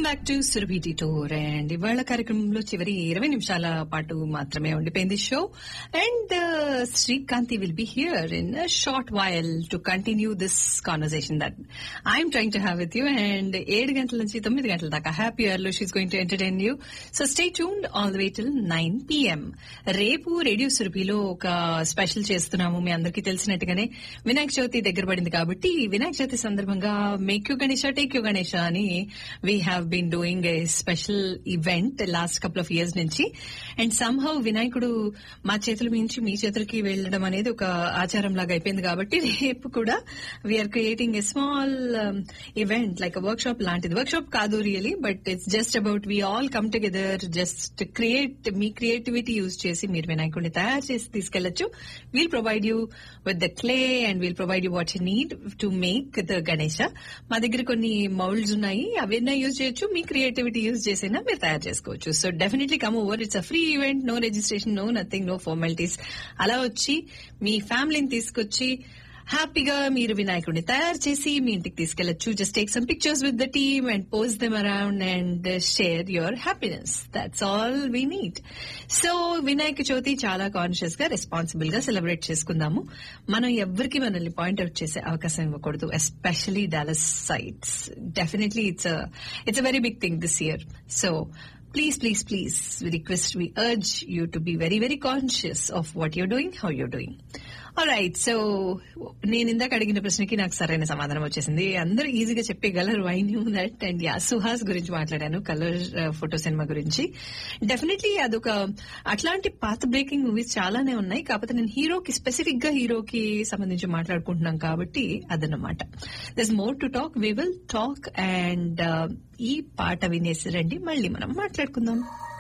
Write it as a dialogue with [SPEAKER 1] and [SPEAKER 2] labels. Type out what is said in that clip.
[SPEAKER 1] Back to Surabhi tour and ఇవాళ కార్యక్రమంలో చివరి ఇరవై నిమిషాల పాటు మాత్రమే ఉండిపోయింది show and Srikanthi will be here in short while to continue this conversation that I'm trying to have with you and ఏడు గంటల నుంచి తొమ్మిది గంటల దాకా హ్యాపీ ఇయర్ లో she's going to entertain you so stay tuned all the way till nine PM రేపు radio సురభిలో ఒక స్పెషల్ చేస్తున్నాము మీ అందరికీ తెలిసినట్టుగానే వినాయక చవితి దగ్గర పడింది కాబట్టి వినాయక చవితి సందర్భంగా make you Ganesha take you Ganesha అని we have been doing a special event last couple of years నుంచి అండ్ సమ్హౌ వినాయకుడు మా చేతుల మించి మీ చేతులకి వెళ్ళడం అనేది ఒక ఆచారం లాగా అయిపోయింది కాబట్టి రేపు కూడా we are creating a small event like workshop లాంటిది వర్క్ షాప్ కాదు really but it's just about we all come together just create మీ క్రియేటివిటీ యూజ్ చేసి మీరు వినాయకుడిని తయారు చేసి తీసుకెళ్లొచ్చు we'll provide you with the clay and we'll provide you what you need to make the Ganesha మా దగ్గర కొన్ని మౌల్డ్స్ ఉన్నాయి అవైనా యూజ్ చేయొచ్చు మీ క్రియేటివిటీ యూజ్ చేసైనా మీరు తయారు చేసుకోవచ్చు so definitely come over it's a free event no registration no nothing no formalities అలా వచ్చి మీ ఫ్యామిలీని తీసుకొచ్చి హ్యాపీగా మీరు వినాయకుడిని తయారు చేసి మీ ఇంటికి తీసుకెళ్లొచ్చు just take some pictures with the team and post them around and share your happiness that's all we need so Vinayaka Chavithi చాలా కాన్షియస్ గా రెస్పాన్సిబుల్ గా సెలబ్రేట్ చేసుకుందాము మనం ఎవ్వరికి మనల్ని పాయింట్అవుట్ చేసే అవకాశం ఇవ్వకూడదు especially Dallas sites definitely it's it's a very big thing this year so please, please, please, we request, we urge you to be very, very conscious of what you're doing, how you're doing. Right so నేను ఇందాక అడిగిన ప్రశ్నకి నాకు సరైన సమాధానం వచ్చేసింది అందరూ ఈజీగా చెప్పగలరు I knew that and yeah Suhas గురించి మాట్లాడాను కలర్ ఫోటో సినిమా గురించి డెఫినెట్లీ అదొక అట్లాంటి పాత బ్రేకింగ్ మూవీస్ చాలానే ఉన్నాయి కాకపోతే నేను హీరోకి స్పెసిఫిక్ గా హీరోకి సంబంధించి మాట్లాడుకుంటున్నాం కాబట్టి అదన్నమాట thus more to talk we will talk and ఈ పాట వినేసి రండి మళ్ళీ మనం మాట్లాడుకుందాం